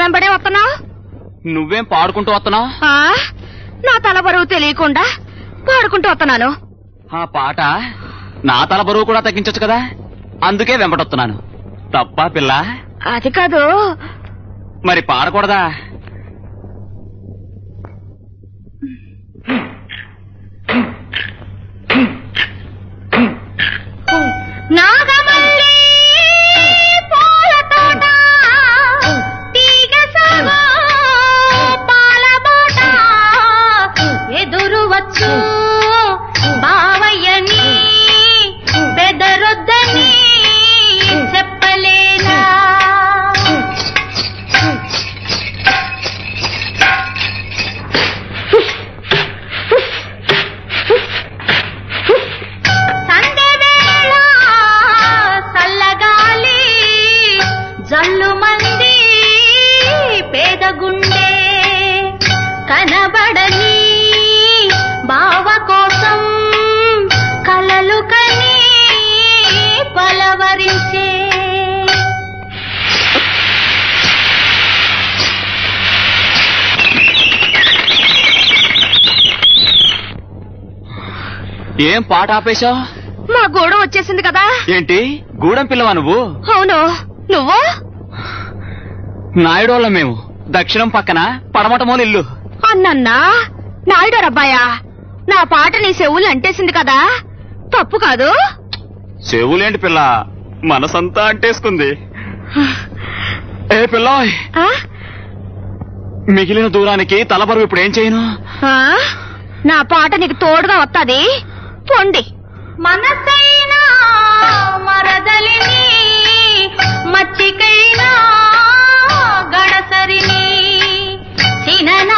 వెంబడే వస్తున్నావు నువ్వేం పాడుకుంటూ వస్తున్నావు ఆ, నా తల బరువు తెలియకుండా పాడుకుంటూ వస్తున్నాను ఆ పాట నా తల బరువు కూడా తగ్గించొచ్చు కదా అందుకే వెంబడొస్తున్నాను తప్పా పిల్ల అది కాదు మరి పాడకూడదా నాగమల్లి పూల తోట తీగ సాగు పాల బాట ఎదురు వచ్చు బావయ్యని బెదరొద్దని చెప్పలేనా సందెవేళ చల్లగాలి జల్లు మంది పేద గుండె కనబడని బావ కోసం కలలు కని పలవరించే ఏం పాట ఆపేశావు మా గూడెం వచ్చేసింది కదా ఏంటి గూడెం పిల్లవా నువ్వు అవును నువ్వు నాయుడోళ్ళ మేము దక్షిణం పక్కన పడమట మూల ఇల్లు అన్నన్నా నాయుడు రబ్బాయా నా పాట నీ చెవులు అంటేసింది కదా తప్పు కాదు చెవులేంటి పిల్ల మనసంతా అంటేసుకుంది ఏ పిల్ల ఆ? మిగిలిన దూరానికి తలబరువు ఇప్పుడు ఏం చేయను ఆ? నా పాట నీకు తోడుగా వస్తాది పొండి మనసైనా మరదలిని మచ్చికైనా గడసరిని చిన్న